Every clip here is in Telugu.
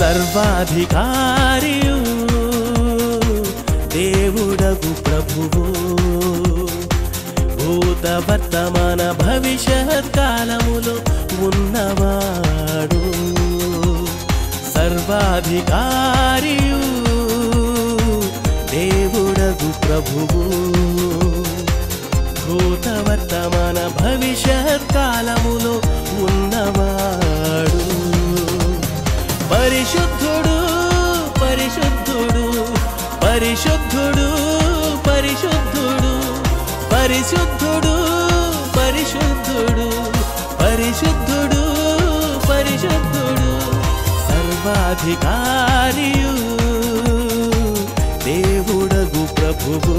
సర్వాధికారియు దేవుడగు ప్రభువు భూత వర్తమాన భవిష్యత్ కాలములో ఉన్నవాడు సర్వాధికారియు దేవుడగు ప్రభువు భూత వర్తమాన భవిష్యత్ కాలములో ఉన్నవాడు పరిశుద్ధుడు పరిశుద్ధుడు పరిశుద్ధుడు పరిశుద్ధుడు పరిశుద్ధుడు పరిశుద్ధుడు పరిశుద్ధుడు పరిశుద్ధుడు సర్వాధికారియు దేవుడగు ప్రభువు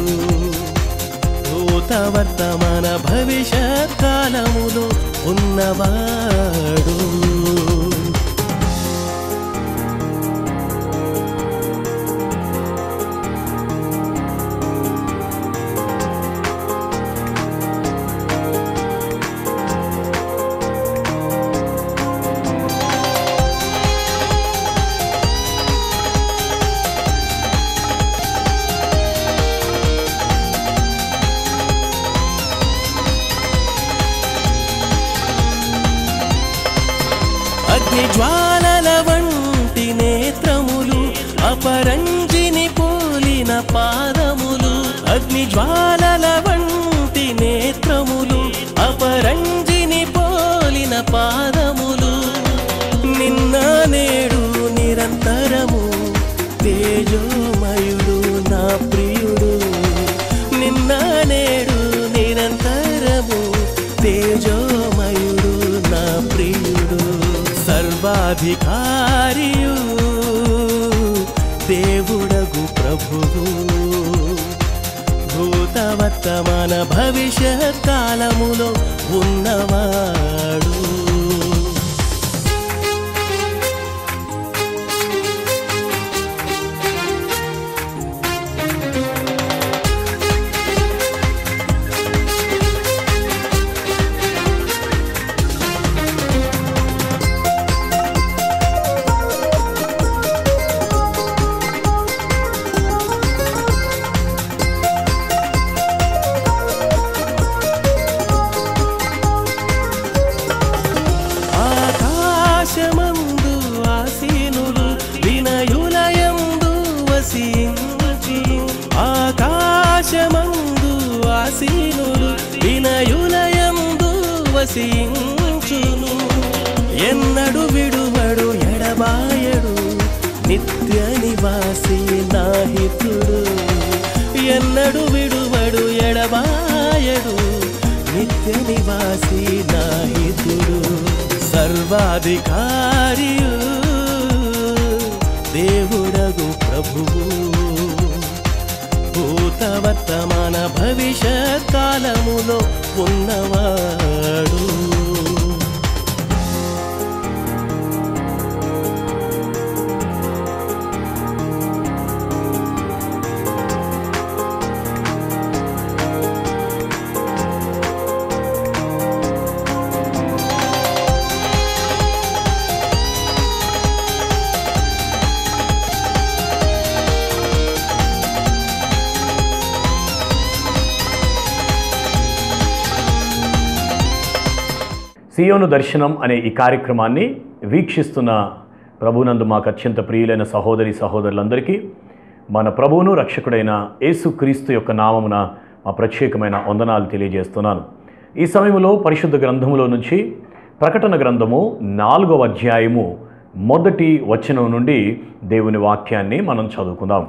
భూత వర్తమాన భవిష్యత్ కాలములో ఉన్నవాడు అగ్ని జ్వాలల వంటి నేత్రములు అపరంజిని పోలిన పాదములు అగ్ని జ్వాలల వంటి నేత్రములు అపరంజిని పోలిన పాదములు నిన్న నేడు నిరంతరము తేజోమయుడు నా ప్రియుడు నిన్న నేడు నిరంతరము తేజోమయుడు నా ప్రియుడు సర్వాధికారియు దేవుడగు ప్రభువు భూత వర్తమాన భవిష్యత్ కాలములో ఉన్నవాడు ఆకాశమందు ఆసీనులు వినయులయందు వసించి ఆకాశమందు ఆసీనులు వినయులయందు వసించును ఎన్నడు విడువడు ఎడబాయడు నిత్య నివాసి నాహితుడు ఎన్నడు విడువడు ఎడబాయడు నిత్య నివాసి నాహితుడు సర్వాధికారియు దేవుడగు ప్రభువు భూత వర్తమాన భవిష్యత్ కాలములో ఉన్నవాడు సియోను దర్శనం అనే ఈ కార్యక్రమాన్ని వీక్షిస్తున్న ప్రభునందు మాకు అత్యంత ప్రియులైన సహోదరి సహోదరులందరికీ మన ప్రభువును రక్షకుడైన యేసుక్రీస్తు యొక్క నామమున మా ప్రత్యేకమైన వందనాలు తెలియజేస్తున్నాను ఈ సమయంలో పరిశుద్ధ గ్రంథములో నుంచి ప్రకటన గ్రంథము నాలుగవ అధ్యాయము మొదటి వచనం నుండి దేవుని వాక్యాన్ని మనం చదువుకుందాం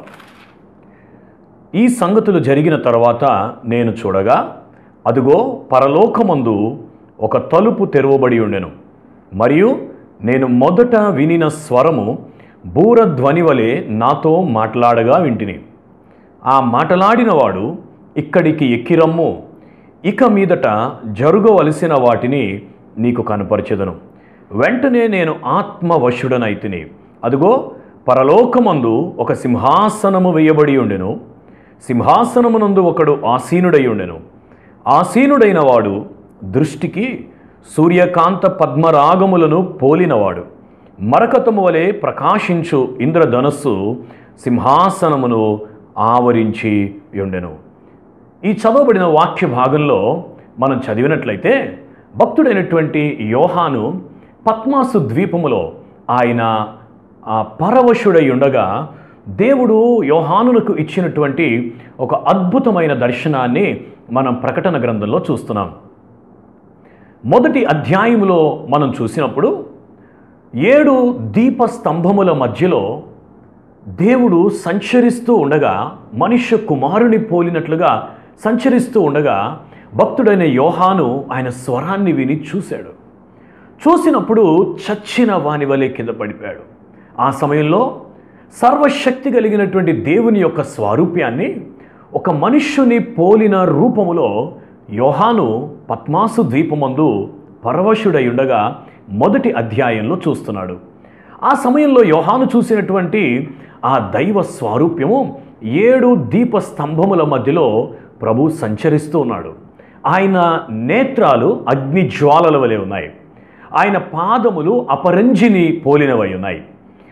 ఈ సంగతులు జరిగిన తర్వాత నేను చూడగా అదుగో పరలోకమందు ఒక తలుపు తెరవబడి ఉండెను మరియు నేను మొదట వినిన స్వరము బూరధ్వని వలె నాతో మాట్లాడగా వింటిని ఆ మాటలాడినవాడు ఇక్కడికి ఎక్కిరమ్ము ఇక మీదట జరుగవలసిన వాటిని నీకు కనపరచెదను వెంటనే నేను ఆత్మవశుడనైతిని అదుగో పరలోకమందు ఒక సింహాసనము వేయబడి ఉండెను సింహాసనమునందు ఒకడు ఆసీనుడై ఉండెను ఆసీనుడైన వాడు దృష్టికి సూర్యకాంత పద్మరాగములను పోలినవాడు మరకతము వలె ప్రకాశించు ఇంద్రధనస్సు సింహాసనమును ఆవరించి ఉండెను ఈ చదవబడిన వాక్య భాగంలో మనం చదివినట్లయితే భక్తుడైనటువంటి యోహాను పద్మాసు ద్వీపములో ఆయన ఆ పరవశుడై ఉండగా దేవుడు యోహానునకు ఇచ్చినటువంటి ఒక అద్భుతమైన దర్శనాన్ని మనం ప్రకటన గ్రంథంలో చూస్తున్నాం మొదటి అధ్యాయములో మనం చూసినప్పుడు ఏడు దీప స్తంభముల మధ్యలో దేవుడు సంచరిస్తూ ఉండగా మనుష్య కుమారుని పోలినట్లుగా సంచరిస్తూ ఉండగా భక్తుడైన యోహాను ఆయన స్వరాన్ని విని చూశాడు చూసినప్పుడు చచ్చిన వాని వలె కింద పడిపోయాడు ఆ సమయంలో సర్వశక్తి కలిగినటువంటి దేవుని యొక్క స్వారూప్యాన్ని ఒక మనుష్యుని పోలిన రూపములో యోహాను పద్మాసు ద్వీపమందు పరవశుడై ఉండగా మొదటి అధ్యాయంలో చూస్తున్నాడు ఆ సమయంలో యోహాను చూసినటువంటి ఆ దైవ స్వారూప్యము ఏడు దీప స్తంభముల మధ్యలో ప్రభు సంచరిస్తూ ఉన్నాడు ఆయన నేత్రాలు అగ్ని జ్వాలల వలె ఉన్నాయి ఆయన పాదములు అపరంజిని పోలినవై ఉన్నాయి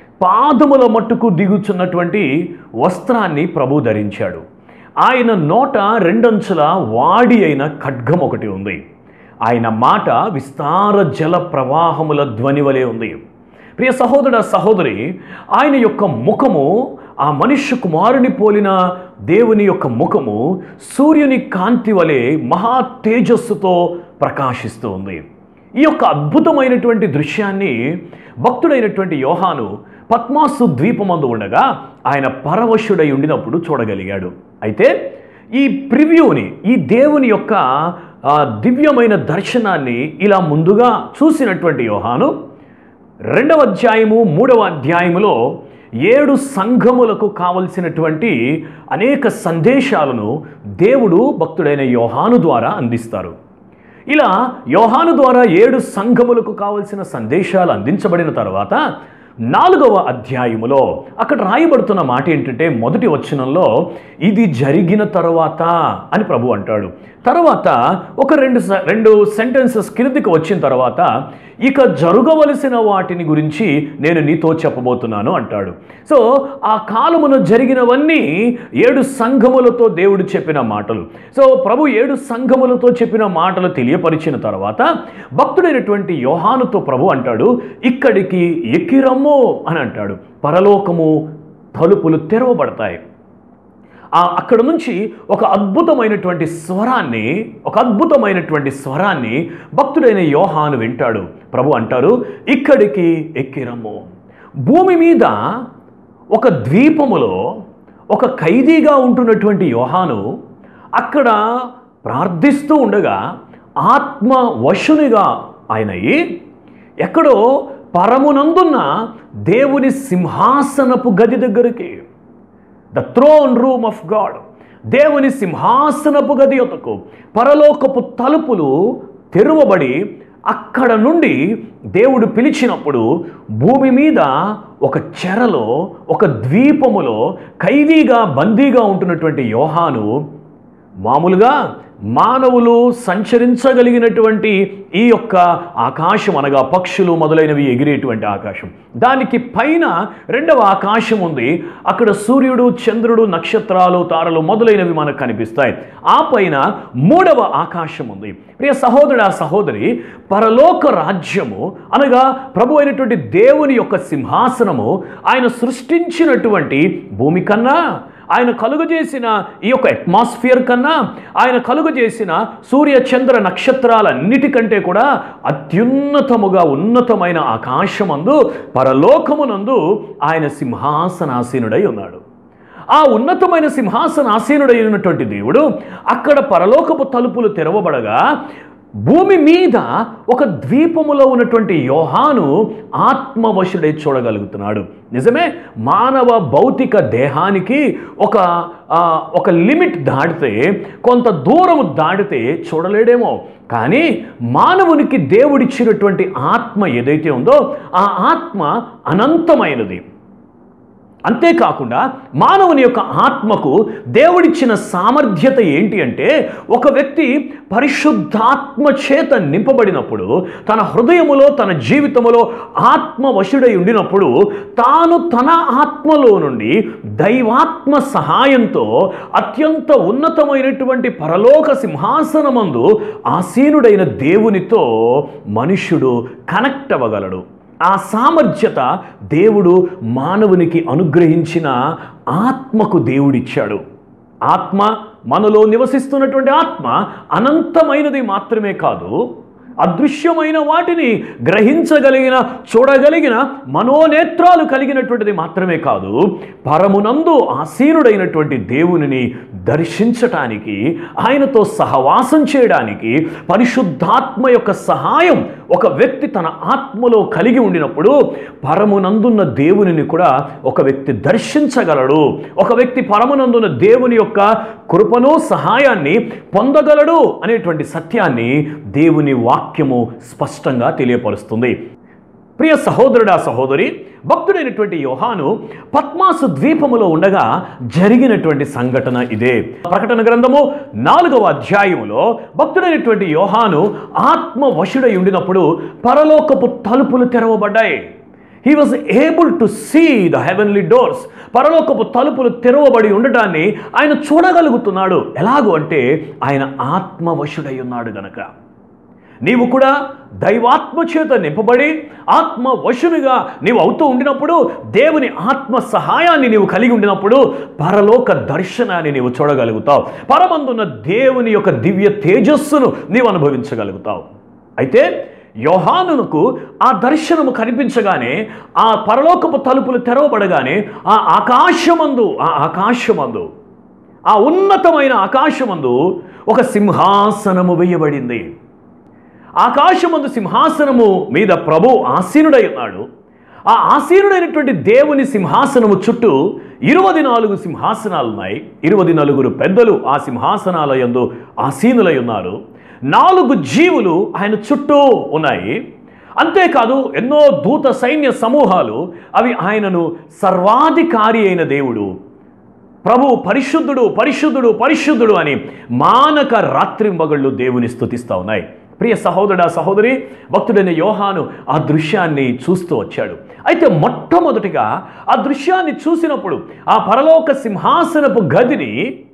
పాదముల మట్టుకు దిగుచున్నటువంటి వస్త్రాన్ని ప్రభు ధరించాడు ఆయన నోట రెండంచుల వాడి అయిన ఖడ్గం ఒకటి ఉంది ఆయన మాట విస్తార జల ప్రవాహముల ధ్వని వలె ఉంది ప్రియ సహోదర సహోదరి ఆయన యొక్క ముఖము ఆ మనుష్య కుమారుని పోలిన దేవుని యొక్క ముఖము సూర్యుని కాంతి వలె మహా తేజస్సుతో ప్రకాశిస్తూ ఉంది ఈ యొక్క అద్భుతమైనటువంటి దృశ్యాన్ని భక్తుడైనటువంటి యోహాను పద్మాసు ద్వీపమందు ఉండగా ఆయన పరవశుడై ఉండినప్పుడు చూడగలిగాడు అయితే ఈ ప్రివ్యూని ఈ దేవుని యొక్క ఆ, దివ్యమైన దర్శనాన్ని ఇలా ముందుగా చూసినటువంటి యోహాను రెండవ అధ్యాయము మూడవ అధ్యాయములో ఏడు సంఘములకు కావలసినటువంటి అనేక సందేశాలను దేవుడు భక్తుడైన యోహాను ద్వారా అందిస్తారు ఇలా యోహాను ద్వారా ఏడు సంఘములకు కావలసిన సందేశాలు అందించబడిన తర్వాత నాలుగవ అధ్యాయములో అక్కడ రాయబడుతున్న మాట ఏంటంటే మొదటి వచనంలో ఇది జరిగిన తర్వాత అని ప్రభు అంటాడు తర్వాత ఒక రెండు స- రెండు సెంటెన్సెస్ కిందికి వచ్చిన తర్వాత ఇక జరగవలసిన వాటిని గురించి నేను నీతో చెప్పబోతున్నాను అంటాడు సో ఆ కాలమున జరిగినవన్నీ ఏడు సంఘములతో దేవుడు చెప్పిన మాటలు సో ప్రభు ఏడు సంఘములతో చెప్పిన మాటలు తెలియపరిచిన తర్వాత భక్తుడైనటువంటి యోహానుతో ప్రభు అంటాడు ఇక్కడికి ఎక్కిరమ్మో అని అంటాడు పరలోకము తలుపులు తెరవబడతాయి ఆ అక్కడ నుంచి ఒక అద్భుతమైనటువంటి స్వరాన్ని ఒక అద్భుతమైనటువంటి స్వరాన్ని భక్తుడైన యోహాను వింటాడు ప్రభు అంటారు ఇక్కడికి ఎక్కిరమ్ము భూమి మీద ఒక ద్వీపములో ఒక ఖైదీగా ఉంటున్నటువంటి యోహాను అక్కడ ప్రార్థిస్తూ ఉండగా ఆత్మ వశునిగా ఆయన అయి ఎక్కడో పరమునందున్న దేవుని సింహాసనపు గది దగ్గరికి the throne room of God దేవుని సింహాసనపు గది యొద్దకు పరలోకపు తలుపులు తెరువబడి అక్కడ నుండి దేవుడు పిలిచినప్పుడు భూమి మీద ఒక చెరలో ఒక ద్వీపములో ఖైదీగా బందీగా ఉంటున్నటువంటి యోహాను మామూలుగా మానవులు సంచరించగలిగినటువంటి ఈ యొక్క ఆకాశం అనగా పక్షులు మొదలైనవి ఎగిరేటువంటి ఆకాశం దానికి పైన రెండవ ఆకాశం ఉంది అక్కడ సూర్యుడు చంద్రుడు నక్షత్రాలు తారలు మొదలైనవి మనకు కనిపిస్తాయి ఆ పైన మూడవ ఆకాశం ఉంది ప్రియ సహోదర సహోదరి పరలోక రాజ్యము అనగా ప్రభు అయినటువంటి దేవుని యొక్క సింహాసనము ఆయన సృష్టించినటువంటి భూమి కన్నా ఆయన కలుగజేసిన ఈ యొక్క అట్మాస్ఫియర్ కన్నా ఆయన కలుగజేసిన సూర్య చంద్ర నక్షత్రాలన్నిటికంటే కూడా అత్యున్నతముగా ఉన్నతమైన ఆకాశమందు పరలోకమునందు ఆయన సింహాసనాసీనుడై ఉన్నాడు ఆ ఉన్నతమైన సింహాసనాసీనుడైనటువంటి దేవుడు అక్కడ పరలోకపు తలుపులు తెరవబడగా భూమి మీద ఒక ద్వీపములో ఉన్నటువంటి యోహాను ఆత్మవశుడై చూడగలుగుతున్నాడు నిజమే మానవ భౌతిక దేహానికి ఒక ఆ, ఒక లిమిట్ దాటితే కొంత దూరం దాటితే చూడలేడేమో కానీ మానవునికి దేవుడిచ్చినటువంటి ఆత్మ ఏదైతే ఉందో ఆ ఆత్మ అనంతమైనది అంతేకాకుండా మానవుని యొక్క ఆత్మకు దేవుడిచ్చిన సామర్థ్యత ఏంటి అంటే ఒక వ్యక్తి పరిశుద్ధాత్మ చేత నింపబడినప్పుడు తన హృదయములో తన జీవితములో ఆత్మ వశుడై ఉండినప్పుడు తాను తన ఆత్మలో నుండి దైవాత్మ సహాయంతో అత్యంత ఉన్నతమైనటువంటి పరలోక సింహాసనమందు ఆసీనుడైన దేవునితో మనుష్యుడు కనెక్ట్ అవ్వగలడు ఆ సామర్థ్యత దేవుడు మానవునికి అనుగ్రహించిన ఆత్మకు దేవుడిచ్చాడు ఆత్మ మనలో నివసిస్తున్నటువంటి ఆత్మ అనంతమైనది మాత్రమే కాదు అదృశ్యమైన వాటిని గ్రహించగలిగిన చూడగలిగిన మనోనేత్రాలు కలిగినటువంటిది మాత్రమే కాదు పరమునందు ఆసీనుడైనటువంటి దేవునిని దర్శించటానికి ఆయనతో సహవాసం చేయడానికి పరిశుద్ధాత్మ యొక్క సహాయం ఒక వ్యక్తి తన ఆత్మలో కలిగి ఉండినప్పుడు పరమునందున్న దేవునిని కూడా ఒక వ్యక్తి దర్శించగలడు ఒక వ్యక్తి పరమునందున్న దేవుని యొక్క కృపను సహాయాన్ని పొందగలడు అనేటువంటి సత్యాన్ని దేవుని వాక్యము స్పష్టంగా తెలియపరుస్తుంది ప్రియ సహోదరుడా సహోదరి భక్తుడైనటువంటి యోహాను పద్మాసు ద్వీపములో ఉండగా జరిగినటువంటి సంఘటన ఇదే ప్రకటన గ్రంథము నాలుగవ అధ్యాయములో భక్తుడైనటువంటి యోహాను ఆత్మ వశుడై ఉండినప్పుడు పరలోకపు తలుపులు తెరవబడ్డాయి he was able to see the heavenly doors పరలోకపు తలుపులు తెరవబడి ఉండటాన్ని ఆయన చూడగలుగుతున్నాడు ఎలాగో అంటే ఆయన ఆత్మవశుడై ఉన్నాడు గనక నీవు కూడా దైవాత్మ చేత నింపబడి ఆత్మ వశునిగా నీవు అవుతూ ఉండినప్పుడు దేవుని ఆత్మ సహాయాన్ని నీవు కలిగి ఉండినప్పుడు పరలోక దర్శనాన్ని నీవు చూడగలుగుతావు పరమందున్న దేవుని యొక్క దివ్య తేజస్సును నీవు అనుభవించగలుగుతావు అయితే యోహానునకు ఆ దర్శనము కనిపించగానే ఆ పరలోకపు తలుపులు తెరవబడగానే ఆ ఆకాశమందు ఆ ఆకాశమందు ఆ ఉన్నతమైన ఆకాశమందు ఒక సింహాసనము వేయబడింది ఆకాశమందు సింహాసనము మీద ప్రభు ఆసీనుడై ఉన్నాడు ఆ ఆసీనుడైనటువంటి దేవుని సింహాసనము చుట్టూ ఇరవది నాలుగు సింహాసనాలు ఉన్నాయి ఇరవది నలుగురు పెద్దలు ఆ ససింహాసనాల యందు ఆసీనులై ఉన్నారు నాలుగు జీవులు ఆయన చుట్టూ ఉన్నాయి అంతేకాదు ఎన్నో దూత సైన్య సమూహాలు అవి ఆయనను సర్వాధికారి అయిన దేవుడు ప్రభు పరిశుద్ధుడు పరిశుద్ధుడు పరిశుద్ధుడు అని మానక రాత్రింబగళ్ళు దేవుని స్తుతిస్తూ ఉన్నాయి ప్రియ సహోదరుడా సహోదరి భక్తుడైన యోహాను ఆ దృశ్యాన్ని చూస్తూ వచ్చాడు అయితే మొట్టమొదటిగా ఆ దృశ్యాన్ని చూసినప్పుడు ఆ పరలోక సింహాసనపు గదిని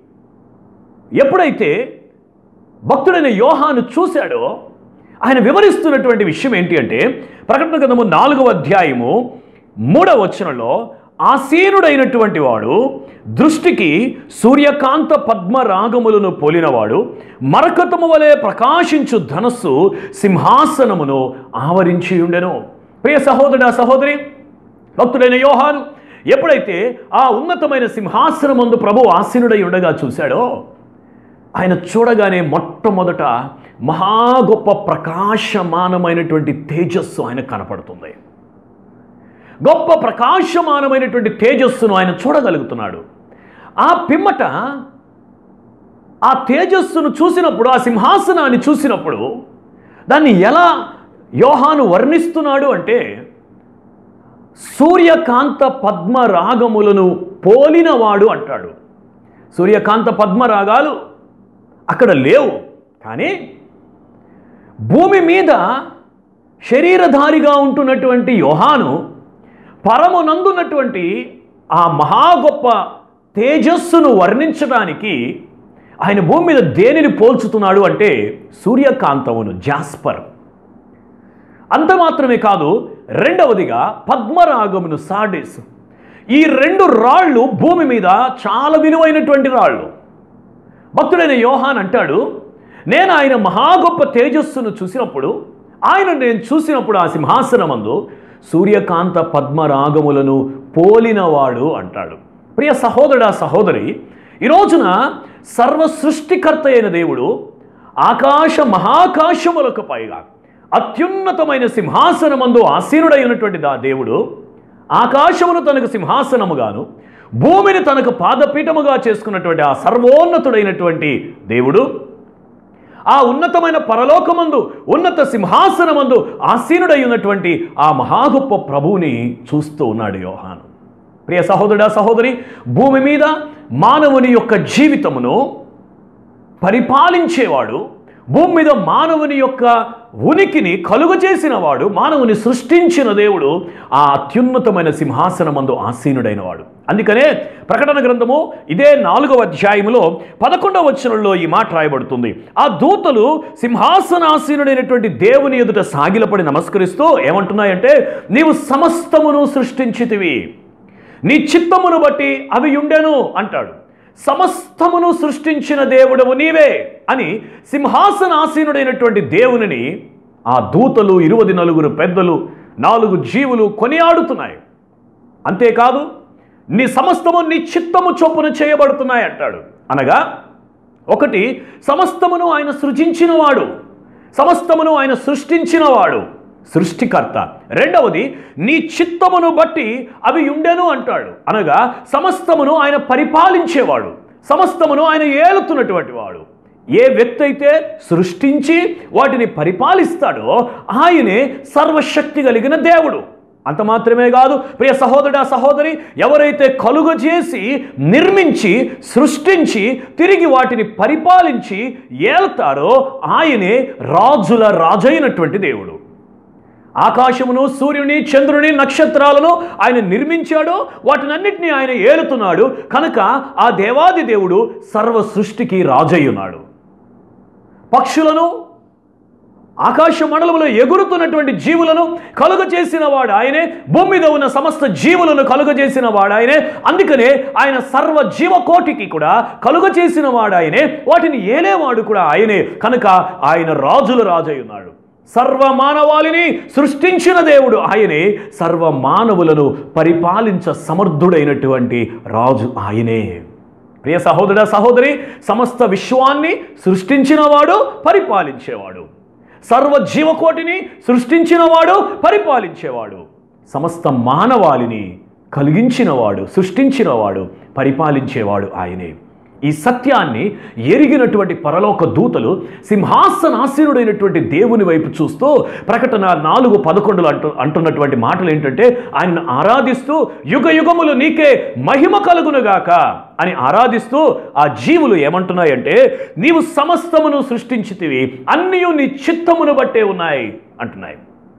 ఎప్పుడైతే భక్తుడైన యోహాను చూశాడో ఆయన వివరిస్తున్నటువంటి విషయం ఏంటి అంటే ప్రకటన గ్రంథము నాలుగవ అధ్యాయము మూడవ వచనంలో ఆసీనుడైనటువంటి వాడు దృష్టికి సూర్యకాంత పద్మ రాగములను పోలినవాడు మరకతము వలె ప్రకాశించు ధనస్సు సింహాసనమును ఆవరించి ఉండెను ప్రియ సహోదరుడా సహోదరి భక్తుడైన యోహాను ఎప్పుడైతే ఆ ఉన్నతమైన సింహాసనం ముందు ప్రభు ఆసీనుడై ఉండగా చూశాడో ఆయన చూడగానే మొట్టమొదట మహా గొప్ప ప్రకాశమానమైనటువంటి తేజస్సు ఆయన కనపడుతుంది గొప్ప ప్రకాశమానమైనటువంటి తేజస్సును ఆయన చూడగలుగుతున్నాడు ఆ పిమ్మట ఆ తేజస్సును చూసినప్పుడు ఆ సింహాసనాన్ని చూసినప్పుడు దాన్ని ఎలా యోహాను వర్ణిస్తున్నాడు అంటే సూర్యకాంత పద్మ రాగములను పోలినవాడు అంటాడు సూర్యకాంత పద్మ రాగాలు అక్కడ లేవు కానీ భూమి మీద శరీరధారిగా ఉంటున్నటువంటి యోహాను పరమునందున్నటువంటి ఆ మహా గొప్ప తేజస్సును వర్ణించడానికి ఆయన భూమి మీద దేనిని పోల్చుతున్నాడు అంటే సూర్యకాంతమును జాస్పర్ అంత మాత్రమే కాదు రెండవదిగా పద్మరాగమును సాడిస్ ఈ రెండు రాళ్ళు భూమి మీద చాలా విలువైనటువంటి రాళ్ళు భక్తుడైన యోహాన్ అంటాడు నేను ఆయన మహా గొప్ప తేజస్సును చూసినప్పుడు ఆయన నేను చూసినప్పుడు ఆ సింహాసనమందు సూర్యకాంత పద్మరాగములను పోలినవాడు అంటాడు ప్రియ సహోదరుడా సహోదరి ఈ రోజున సర్వ సృష్టికర్త అయిన దేవుడు ఆకాశ మహాకాశములకు పైగా అత్యున్నతమైన సింహాసనమందు ఆసీనుడై ఉన్నటువంటి దా దేవుడు ఆకాశమును తనకు సింహాసనముగాను భూమిని తనకు పాదపీఠముగా చేసుకున్నటువంటి ఆ సర్వోన్నతుడైనటువంటి దేవుడు ఆ ఉన్నతమైన పరలోకమందు ఉన్నత సింహాసనమందు ఆసీనుడై ఉన్నటువంటి ఆ మహాగొప్ప ప్రభువుని చూస్తూ ఉన్నాడు యోహాను ప్రియ సహోదరుడా సహోదరి భూమి మీద మానవుని యొక్క జీవితమును పరిపాలించేవాడు భూమి మీద మానవుని యొక్క ఉనికిని కలుగు చేసిన వాడు మానవుని సృష్టించిన దేవుడు ఆ అత్యున్నతమైన సింహాసనమందు ఆసీనుడైన వాడు అందుకనే ప్రకటన గ్రంథము ఇదే నాలుగవ అధ్యాయములో పదకొండవ వచనంలో ఈ మాట రాయబడుతుంది ఆ దూతలు సింహాసనాసీనుడైనటువంటి దేవుని ఎదుట సాగిలపడి నమస్కరిస్తూ ఏమంటున్నాయంటే నీవు సమస్తమును సృష్టించితివి నీ చిత్తమును బట్టి అవి ఉండెను అంటాడు సమస్తమును సృష్టించిన దేవుడవు నీవే అని సింహాసనాసీనుడైనటువంటి దేవునిని ఆ దూతలు ఇరువది నలుగురు పెద్దలు నాలుగు జీవులు కొనియాడుతున్నాయి అంతేకాదు నీ సమస్తము నీ చిత్తము చొప్పున చేయబడుతున్నాయి అంటాడు అనగా ఒకటి సమస్తమును ఆయన సృజించినవాడు సమస్తమును ఆయన సృష్టించినవాడు సృష్టికర్త రెండవది నీ చిత్తమును బట్టి అవి ఉండెను అంటాడు అనగా సమస్తమును ఆయన పరిపాలించేవాడు సమస్తమును ఆయన ఏలుతున్నటువంటి వాడు ఏ వ్యక్తి అయితే సృష్టించి వాటిని పరిపాలిస్తాడో ఆయనే సర్వశక్తి కలిగిన దేవుడు అంత మాత్రమే కాదు ప్రియ సహోదరుడా సహోదరి ఎవరైతే కలుగు చేసి నిర్మించి సృష్టించి తిరిగి వాటిని పరిపాలించి ఏల్తాడో ఆయనే రాజుల రాజైనటువంటి దేవుడు ఆకాశమును సూర్యుని చంద్రుని నక్షత్రాలను ఆయన నిర్మించాడు వాటినన్నిటినీ ఆయన ఏలుతున్నాడు కనుక ఆ దేవాది దేవుడు సర్వ సృష్టికి రాజయ్యున్నాడు పక్షులను ఆకాశ మండలంలో ఎగురుతున్నటువంటి జీవులను కలుగ చేసిన వాడు ఆయనే భూమి మీద ఉన్న సమస్త జీవులను కలుగ చేసిన వాడు ఆయనే అందుకనే ఆయన సర్వ జీవకోటికి కూడా కలుగ చేసిన వాడు ఆయనే వాటిని ఏలేవాడు కూడా ఆయనే కనుక ఆయన రాజుల రాజై ఉన్నాడు సర్వ మానవాళిని సృష్టించిన దేవుడు ఆయనే సర్వ మానవులను పరిపాలించ సమర్థుడైనటువంటి రాజు ఆయనే ప్రియ సహోదర సహోదరి సమస్త విశ్వాన్ని సృష్టించినవాడు పరిపాలించేవాడు సర్వ జీవకోటిని సృష్టించినవాడు పరిపాలించేవాడు సమస్త మానవాళిని కలిగించినవాడు సృష్టించినవాడు పరిపాలించేవాడు ఆయనే ఈ సత్యాన్ని ఎరిగినటువంటి పరలోక దూతలు సింహాసనాసీనుడైనటువంటి దేవుని వైపు చూస్తూ ప్రకటన నాలుగు పదకొండులు అంటు అంటున్నటువంటి మాటలు ఏంటంటే ఆయనను ఆరాధిస్తూ యుగ యుగములు నీకే మహిమ కలుగునుగాక అని ఆరాధిస్తూ ఆ జీవులు ఏమంటున్నాయంటే నీవు సమస్తమును సృష్టించితివి అన్నీ నీ చిత్తమును బట్టే ఉన్నాయి అంటున్నాయి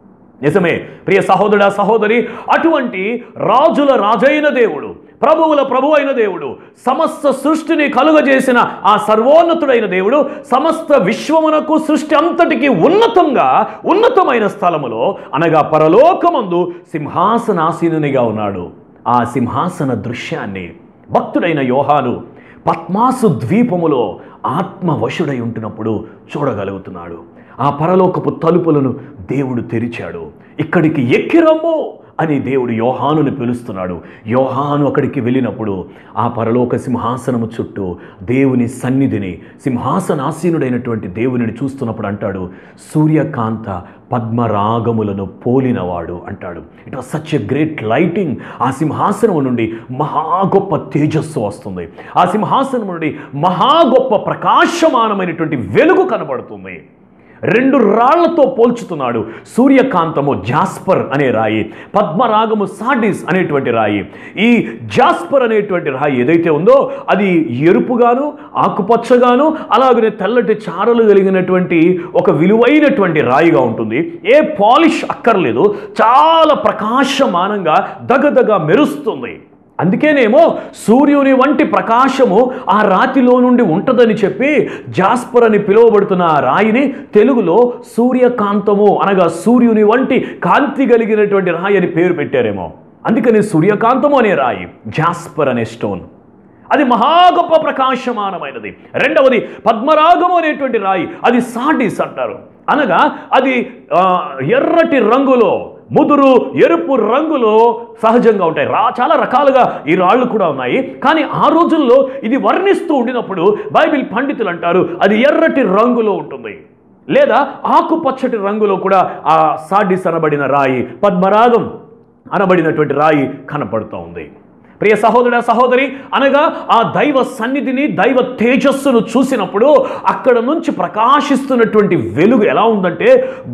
నిజమే ప్రియ సహోదరుడా సహోదరి అటువంటి రాజుల రాజైన దేవుడు ప్రభువుల ప్రభు అయిన దేవుడు సమస్త సృష్టిని కలుగజేసిన ఆ సర్వోన్నతుడైన దేవుడు సమస్త విశ్వమునకు సృష్టి అంతటికి ఉన్నతంగా ఉన్నతమైన స్థలములో అనగా పరలోకమందు సింహాసనాసీనునిగా ఉన్నాడు ఆ సింహాసన దృశ్యాన్ని భక్తుడైన యోహాను పద్మాసు ద్వీపములో ఆత్మవశుడై ఉంటున్నప్పుడు చూడగలుగుతున్నాడు ఆ పరలోకపు తలుపులను దేవుడు తెరిచాడు ఇక్కడికి ఎక్కిరమ్ము అని దేవుడు యోహానుని పిలుస్తున్నాడు యోహాను అక్కడికి వెళ్ళినప్పుడు ఆ పరలోక సింహాసనము చుట్టూ దేవుని సన్నిధిని సింహాసనాసీనుడైనటువంటి దేవునిని చూస్తున్నప్పుడు అంటాడు సూర్యకాంత పద్మరాగములను పోలినవాడు అంటాడు it was such a great lighting ఆ సింహాసనం నుండి మహా గొప్ప తేజస్సు వస్తుంది ఆ సింహాసనం నుండి మహా గొప్ప ప్రకాశమానమైనటువంటి వెలుగు కనబడుతుంది రెండు రాళ్లతో పోల్చుతున్నాడు సూర్యకాంతము జాస్పర్ అనే రాయి పద్మరాగము సాడిస్ అనేటువంటి రాయి ఈ జాస్పర్ అనేటువంటి రాయి ఏదైతే ఉందో అది ఎరుపుగాను ఆకుపచ్చగాను అలాగనే తెల్లటి చారలు కలిగినటువంటి ఒక విలువైనటువంటి రాయిగా ఉంటుంది ఏ పాలిష్ అక్కర్లేదు చాలా ప్రకాశమానంగా దగదగ మెరుస్తుంది అందుకేనేమో సూర్యుని వంటి ప్రకాశము ఆ రాతిలో నుండి ఉంటుందని చెప్పి జాస్పర్ అని పిలువబడుతున్న ఆ రాయిని తెలుగులో సూర్యకాంతము అనగా సూర్యుని వంటి కాంతి కలిగినటువంటి రాయి అని పేరు పెట్టారేమో అందుకని సూర్యకాంతము అనే రాయి జాస్పర్ అనే స్టోన్ అది మహా గొప్ప ప్రకాశమానమైనది రెండవది పద్మరాగము అనేటువంటి రాయి అది సాటిస్ అంటారు అనగా అది ఆ, ఎర్రటి రంగులో ముదురు ఎరుపు రంగులో సహజంగా ఉంటాయి రా చాలా రకాలుగా ఈ రాళ్ళు కూడా ఉన్నాయి కానీ ఆ రోజుల్లో ఇది వర్ణిస్తూ ఉండినప్పుడు బైబిల్ పండితులు అంటారు అది ఎర్రటి రంగులో ఉంటుంది లేదా ఆకుపచ్చటి రంగులో కూడా ఆ సాడిస్ అనబడిన రాయి పద్మరాగం అనబడినటువంటి రాయి కనపడుతూ ఉంది ప్రియ సహోదర సహోదరి అనగా ఆ దైవ సన్నిధిని దైవ తేజస్సును చూసినప్పుడు అక్కడ నుంచి ప్రకాశిస్తున్నటువంటి వెలుగు ఎలా ఉందంటే గొప్ప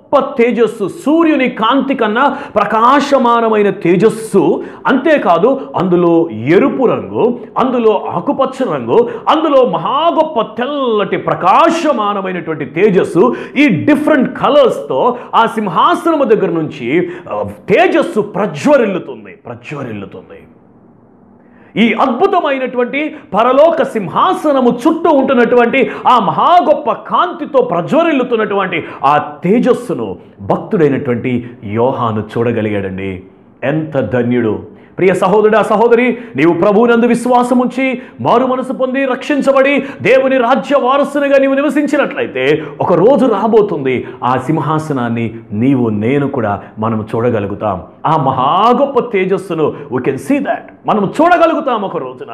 తేజస్సు సూర్యుని కాంతి కన్నా ప్రకాశమానమైన తేజస్సు అంతేకాదు అందులో ఎరుపు రంగు అందులో ఆకుపచ్చ రంగు అందులో మహా గొప్ప తెల్లటి ప్రకాశమానమైనటువంటి తేజస్సు ఈ డిఫరెంట్ కలర్స్తో ఆ సింహాసనము దగ్గర నుంచి ఆ, తేజస్సు ప్రజ్వరిల్లుతుంది ప్రజ్వరిల్లుతుంది ఈ అద్భుతమైనటువంటి పరలోక సింహాసనము చుట్టూ ఉంటున్నటువంటి ఆ మహా గొప్ప కాంతితో ప్రజ్వరిల్లుతున్నటువంటి ఆ తేజస్సును భక్తుడైనటువంటి యోహాను చూడగలిగాడండి ఎంత ధన్యుడు ప్రియ సహోదరుడా సహోదరి నీవు ప్రభువునందు విశ్వాసం ఉంచి మారు మనసు పొంది రక్షించబడి దేవుని రాజ్య వారసునిగా నీవు నివసించినట్లయితే ఒక రోజు రాబోతుంది ఆ సింహాసనాన్ని నీవు నేను కూడా మనం చూడగలుగుతాం ఆ మహా గొప్ప తేజస్సును వీ కెన్ సీ దాట్ మనం చూడగలుగుతాం ఒక రోజున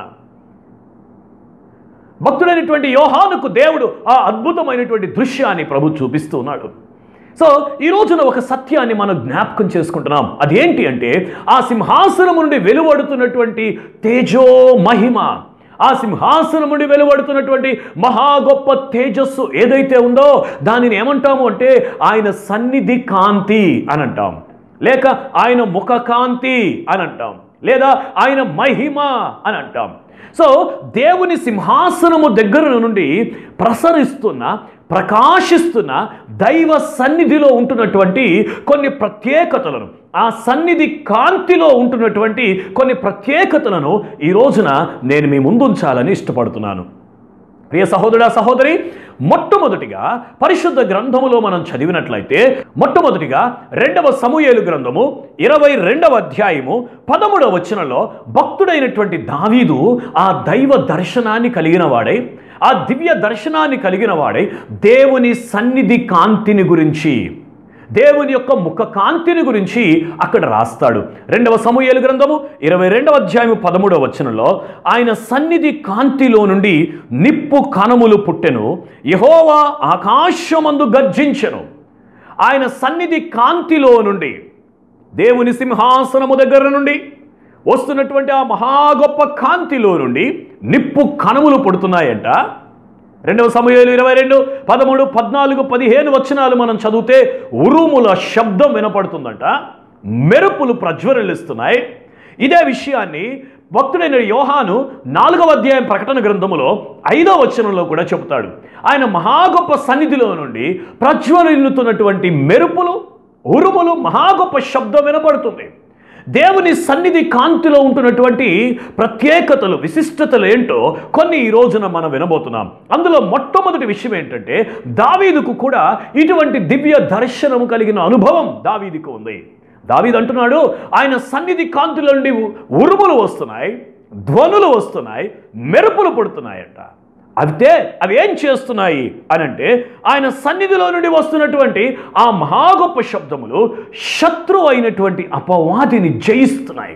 భక్తుడైనటువంటి యోహానుకు దేవుడు ఆ అద్భుతమైనటువంటి దృశ్యాన్ని ప్రభు చూపిస్తూ ఉన్నాడు సో ఈ రోజున ఒక సత్యాన్ని మనం జ్ఞాపకం చేసుకుంటున్నాం అదేంటి అంటే ఆ సింహాసనం నుండి వెలువడుతున్నటువంటి తేజో మహిమ ఆ సింహాసనం నుండి వెలువడుతున్నటువంటి మహా గొప్ప తేజస్సు ఏదైతే ఉందో దానిని ఏమంటాము అంటే ఆయన సన్నిధి కాంతి అని అంటాం లేక ఆయన ముఖ కాంతి అని అంటాం లేదా ఆయన మహిమ అని అంటాం సో దేవుని సింహాసనము దగ్గర నుండి ప్రసరిస్తున్న ప్రకాశిస్తున్న దైవ సన్నిధిలో ఉంటున్నటువంటి కొన్ని ప్రత్యేకతలను ఆ సన్నిధి కాంతిలో ఉంటున్నటువంటి కొన్ని ప్రత్యేకతలను ఈ రోజున నేను మీ ముందుంచాలని ఇష్టపడుతున్నాను ప్రియ సహోదరుడా సహోదరి మొట్టమొదటిగా పరిశుద్ధ గ్రంథములో మనం చదివినట్లయితే మొట్టమొదటిగా రెండవ సమూయేలు గ్రంథము ఇరవై రెండవ అధ్యాయము పదమూడవ వచనంలో భక్తుడైనటువంటి దావీదు ఆ దైవ దర్శనాన్ని కలిగిన వాడై ఆ దివ్య దర్శనాన్ని కలిగిన వాడై దేవుని సన్నిధి కాంతిని గురించి దేవుని యొక్క ముఖ కాంతిని గురించి అక్కడ రాస్తాడు రెండవ సమూహేలు గ్రంథము ఇరవై రెండవ అధ్యాయము పదమూడవ వచనంలో ఆయన సన్నిధి కాంతిలో నుండి నిప్పు కణములు పుట్టెను యహోవా ఆకాశమందు గర్జించెను ఆయన సన్నిధి కాంతిలో నుండి దేవుని సింహాసనము దగ్గర నుండి వస్తున్నటువంటి ఆ మహా గొప్ప కాంతిలో నుండి నిప్పు కణములు పుడుతున్నాయంట రెండవ సమయాలు ఇరవై రెండు పదమూడు పద్నాలుగు పదిహేను వచనాలు మనం చదివితే ఉరుముల శబ్దం వినపడుతుందంట మెరుపులు ప్రజ్వరిల్లిస్తున్నాయి ఇదే విషయాన్ని భక్తుడైన యోహాను నాలుగవ అధ్యాయం ప్రకటన గ్రంథములో ఐదవ వచనంలో కూడా చెబుతాడు ఆయన మహా గొప్ప సన్నిధిలో నుండి ప్రజ్వరిల్లుతున్నటువంటి మెరుపులు ఉరుములు మహా గొప్ప శబ్దం వినపడుతుంది దేవుని సన్నిధి కాంతిలో ఉంటున్నటువంటి ప్రత్యేకతలు విశిష్టతలు ఏంటో కొన్ని ఈ రోజున మనం వినబోతున్నాం అందులో మొట్టమొదటి విషయం ఏంటంటే దావీదుకు కూడా ఇటువంటి దివ్య దర్శనము కలిగిన అనుభవం దావీదుకు ఉంది దావీదు అంటున్నాడు ఆయన సన్నిధి కాంతిలో నుండి ఉరుములు వస్తున్నాయి ధ్వనులు వస్తున్నాయి మెరుపులు పుడుతున్నాయంట అయితే అవి ఏం చేస్తున్నాయి అని అంటే ఆయన సన్నిధిలో నుండి వస్తున్నటువంటి ఆ మహా గొప్ప శబ్దములు శత్రువు అయినటువంటి అపవాదిని జయిస్తున్నాయి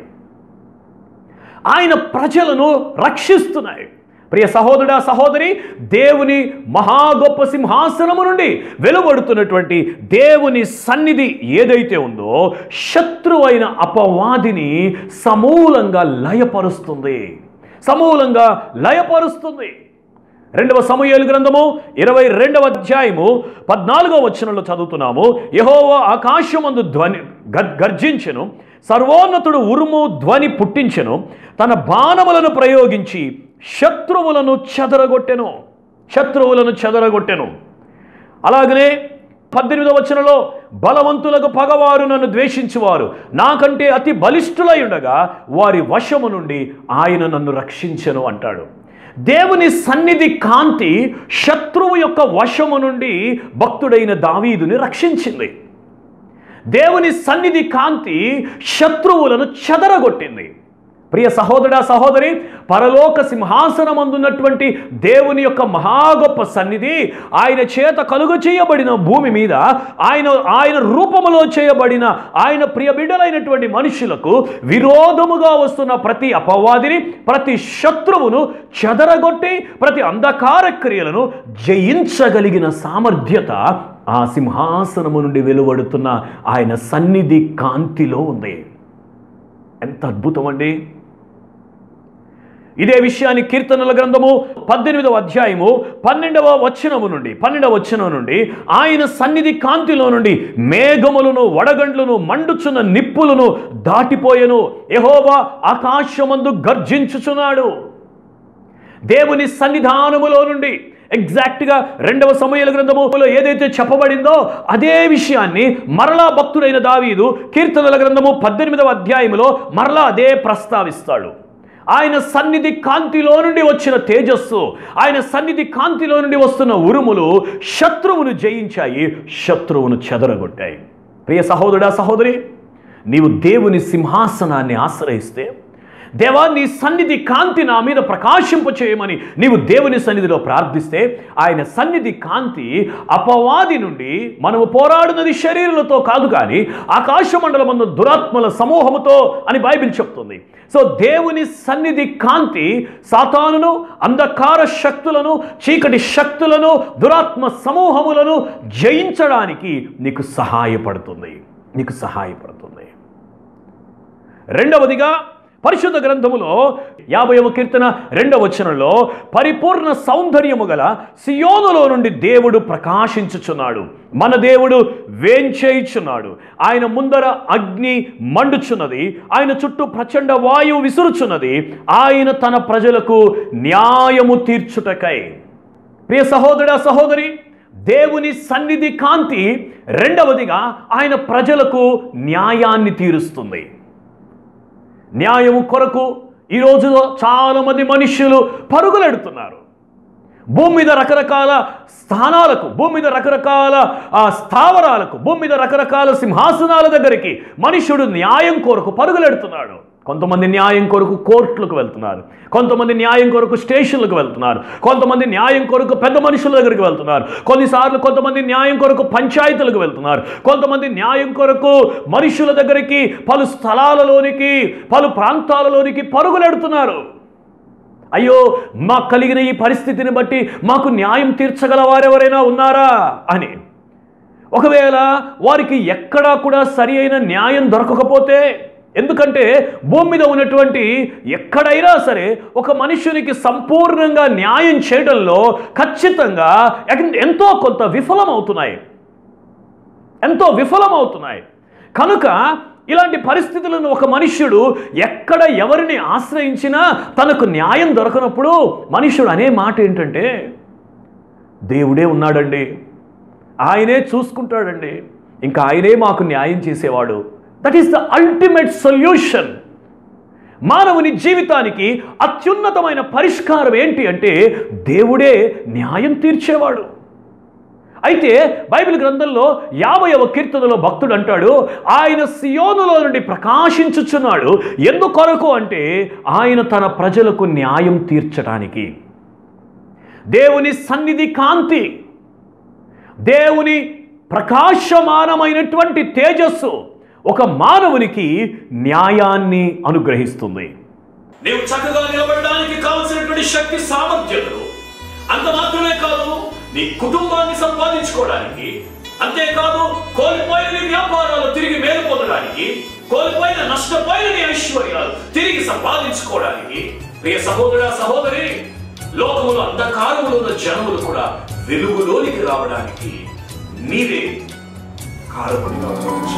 ఆయన ప్రజలను రక్షిస్తున్నాయి ప్రియ సహోదరుడా సహోదరి దేవుని మహా గొప్ప సింహాసనము నుండి వెలువడుతున్నటువంటి దేవుని సన్నిధి ఏదైతే ఉందో శత్రువైన అపవాదిని సమూలంగా లయపరుస్తుంది సమూలంగా లయపరుస్తుంది రెండవ సమూహేలు గ్రంథము ఇరవై రెండవ అధ్యాయము పద్నాలుగో వచనంలో చదువుతున్నాము యహోవా ఆకాశమందు ధ్వని గర్- గర్జించెను సర్వోన్నతుడు ఉరుము ధ్వని పుట్టించెను తన బాణములను ప్రయోగించి శత్రువులను చెదరగొట్టెను శత్రువులను చెదరగొట్టెను అలాగనే పద్దెనిమిదవ వచనంలో బలవంతులకు పగవారు నన్ను ద్వేషించువారు నాకంటే అతి బలిష్ఠులై ఉండగా వారి వశము నుండి ఆయన నన్ను రక్షించెను అంటాడు దేవుని సన్నిధి కాంతి శత్రువు యొక్క వశము నుండి భక్తుడైన దావీదుని రక్షించింది దేవుని సన్నిధి కాంతి శత్రువులను చెదరగొట్టింది ప్రియ సహోదరా సహోదరి పరలోక సింహాసనమందున్నటువంటి దేవుని యొక్క మహా గొప్ప సన్నిధి ఆయన చేత కలుగు చేయబడిన భూమి మీద ఆయన ఆయన రూపములో చేయబడిన ఆయన ప్రియ బిడ్డలైనటువంటి మనుషులకు విరోధముగా వస్తున్న ప్రతి అపవాదిని ప్రతి శత్రువును చెదరగొట్టి ప్రతి అంధకార క్రియలను జయించగలిగిన సామర్థ్యత ఆ సింహాసనము నుండి వెలువడుతున్న ఆయన సన్నిధి కాంతిలో ఉంది ఎంత అద్భుతం అండి ఇదే విషయాన్ని కీర్తనల గ్రంథము పద్దెనిమిదవ అధ్యాయము పన్నెండవ వచనము నుండి పన్నెండవ వచనం నుండి ఆయన సన్నిధి కాంతిలో నుండి మేఘములను వడగండ్లను మండుచున్న నిప్పులను దాటిపోయెను యెహోవా ఆకాశమందు గర్జించుచున్నాడు దేవుని సన్నిధానములో నుండి ఎగ్జాక్ట్గా రెండవ సమయాల గ్రంథములో ఏదైతే చెప్పబడిందో అదే విషయాన్ని మరలా భక్తుడైన దావీదు కీర్తనల గ్రంథము పద్దెనిమిదవ అధ్యాయములో మరలా అదే ప్రస్తావిస్తాడు ఆయన సన్నిధి కాంతిలో నుండి వచ్చిన తేజస్సు ఆయన సన్నిధి కాంతిలో నుండి వస్తున్న ఉరుములు శత్రువును జయించాయి శత్రువును చెదరగొట్టాయి ప్రియ సహోదరుడా సహోదరి నీవు దేవుని సింహాసనాన్ని ఆశ్రయిస్తే దేవా నీ సన్నిధి కాంతి నా మీద ప్రకాశింప చేయమని నీవు దేవుని సన్నిధిలో ప్రార్థిస్తే ఆయన సన్నిధి కాంతి అపవాది నుండి మనము పోరాడున్నది శరీరులతో కాదు కానీ ఆకాశ మండలమందు దురాత్మల సమూహముతో అని బైబిల్ చెప్తుంది సో దేవుని సన్నిధి కాంతి సాతానును అంధకార శక్తులను చీకటి శక్తులను దురాత్మ సమూహములను జయించడానికి నీకు సహాయపడుతుంది నీకు సహాయపడుతుంది రెండవదిగా పరిశుద్ధ గ్రంథములో యాభైవ కీర్తన రెండవ వచనంలో పరిపూర్ణ సౌందర్యము గల సియోనులో నుండి దేవుడు ప్రకాశించుచున్నాడు మన దేవుడు వేంచేయుచున్నాడు ఆయన ముందర అగ్ని మండుచున్నది ఆయన చుట్టూ ప్రచండ వాయువు విసురుచున్నది ఆయన తన ప్రజలకు న్యాయము తీర్చుటకై ప్రియ సహోదర సహోదరి దేవుని సన్నిధి కాంతి రెండవదిగా ఆయన ప్రజలకు న్యాయాన్ని తీరుస్తుంది న్యాయము కొరకు ఈ రోజులో చాలామంది మనుష్యులు పరుగులెడుతున్నారు భూమి మీద రకరకాల స్థానాలకు భూమి మీద రకరకాల ఆ, స్థావరాలకు భూమి మీద రకరకాల సింహాసనాల దగ్గరికి మనుష్యుడు న్యాయం కొరకు పరుగులెడుతున్నాడు కొంతమంది న్యాయం కొరకు కోర్టులకు వెళ్తున్నారు కొంతమంది న్యాయం కొరకు స్టేషన్లకు వెళ్తున్నారు కొంతమంది న్యాయం కొరకు పెద్ద మనుషుల దగ్గరికి వెళ్తున్నారు కొన్నిసార్లు కొంతమంది న్యాయం కొరకు పంచాయతీలకు వెళ్తున్నారు కొంతమంది న్యాయం కొరకు మనుషుల దగ్గరికి పలు స్థలాలలోనికి పలు ప్రాంతాలలోనికి పరుగులెడుతున్నారు అయ్యో మాకు కలిగిన ఈ పరిస్థితిని బట్టి మాకు న్యాయం తీర్చగల వారెవరైనా ఉన్నారా అని ఒకవేళ వారికి ఎక్కడా కూడా సరి అయిన న్యాయం దొరకకపోతే ఎందుకంటే భూమి మీద ఉన్నటువంటి ఎక్కడైనా సరే ఒక మనుష్యునికి సంపూర్ణంగా న్యాయం చేయడంలో ఖచ్చితంగా ఎన్- ఎంతో కొంత విఫలమవుతున్నాయి ఎంతో విఫలమవుతున్నాయి కనుక ఇలాంటి పరిస్థితులను ఒక మనుష్యుడు ఎక్కడ ఎవరిని ఆశ్రయించినా తనకు న్యాయం దొరకనప్పుడు మనుష్యుడు అనే మాట ఏంటంటే దేవుడే ఉన్నాడండి ఆయనే చూసుకుంటాడండి ఇంకా ఆయనే మాకు న్యాయం చేసేవాడు that is the ultimate solution మానవుని జీవితానికి అత్యున్నతమైన పరిష్కారం ఏంటి అంటే దేవుడే న్యాయం తీర్చేవాడు అయితే బైబిల్ గ్రంథంలో యాభైవ కీర్తనలో భక్తుడు అంటాడు ఆయన సియోనులో నుండి ప్రకాశించుచున్నాడు ఎందుకొరకు అంటే ఆయన తన ప్రజలకు న్యాయం తీర్చడానికి దేవుని సన్నిధి కాంతి దేవుని ప్రకాశమానమైనటువంటి తేజస్సు ఒక మానవునికి న్యాయాన్ని అనుగ్రహిస్తుంది నీవు చక్కగా నిలబడడానికి కావలసినటువంటి శక్తి సామర్థ్యాలు అంత మాత్రమే కాదు నీ కుటుంబాన్ని సంపాదించుకోవడానికి అంతేకాదు కోల్పోయిన నీ వ్యాపారాలు తిరిగి మేలు పొందడానికి కోల్పోయిన నష్టపోయిన నీ ఐశ్వర్యాలు తిరిగి సంపాదించుకోవడానికి ప్రియ సహోదర సహోదరి లోకములో అంధకారములో ఉన్న జనములు కూడా వెలుగులోనికి రావడానికి నీవే కారకుడిగా ఉండవచ్చు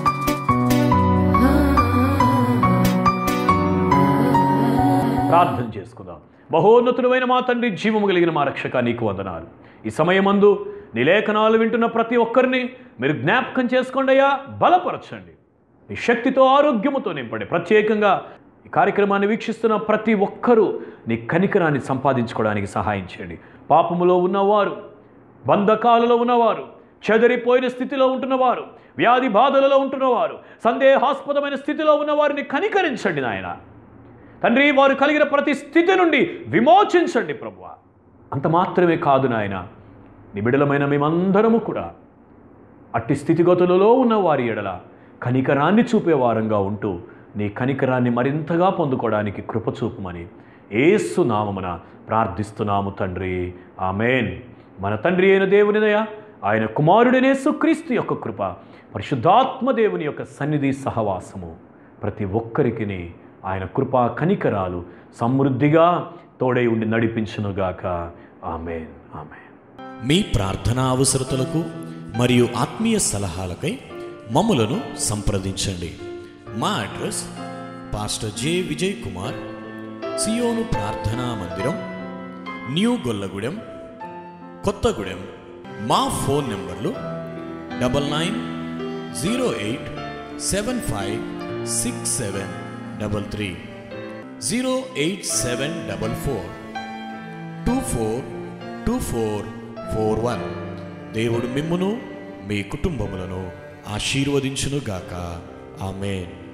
ప్రార్థన చేసుకుందాం బహోన్నతుడమైన మా తండ్రి జీవము కలిగిన మా రక్షక నీకు వందనాలు ఈ సమయమందు నీ లేఖనాలు వింటున్న ప్రతి ఒక్కరిని మీరు జ్ఞాపకం చేసుకోండి అయ్యా బలపరచండి నీ శక్తితో ఆరోగ్యముతో నింపండి ప్రత్యేకంగా ఈ కార్యక్రమాన్ని వీక్షిస్తున్న ప్రతి ఒక్కరూ నీ కనికరాన్ని సంపాదించుకోవడానికి సహాయం చేయండి పాపములో ఉన్నవారు బంధకాలలో ఉన్నవారు చెదరిపోయిన స్థితిలో ఉంటున్నవారు వ్యాధి బాధలలో ఉంటున్నవారు సందేహాస్పదమైన స్థితిలో ఉన్నవారిని కనికరించండి నాయన తండ్రి వారు కలిగిన ప్రతి స్థితి నుండి విమోచించండి ప్రభువ అంత మాత్రమే కాదు నాయన నిబిడలమైన మేమందరము కూడా అట్టి స్థితిగతులలో ఉన్న వారి ఎడల కనికరాన్ని చూపే వారంగా ఉంటూ నీ కనికరాన్ని మరింతగా పొందుకోవడానికి కృప చూపమని ఏసు నామమున ప్రార్థిస్తున్నాము తండ్రి ఆమెన్ మన తండ్రి అయిన దేవునిదయ ఆయన కుమారుడైన యేసుక్రీస్తు యొక్క కృప పరిశుద్ధాత్మ దేవుని యొక్క సన్నిధి సహవాసము ప్రతి ఒక్కరికి ఆయన కృపా కనికరాలు సమృద్ధిగా తోడై ఉండి నడిపించునుగాక ఆమెన్ ఆమెన్ మీ ప్రార్థనా అవసరతలకు మరియు ఆత్మీయ సలహాలకై మమ్ములను సంప్రదించండి మా address pastor J Vijay Kumar Zion ప్రార్థనా మందిరం న్యూ గొల్లగూడెం కొత్తగూడెం మా ఫోన్ నెంబర్లు double nine zero eight seven five six seven double three zero eight seven double four two four two four four one దేవుడు మిమ్మును మీ కుటుంబములను ఆశీర్వదించునుగాక ఆమెన్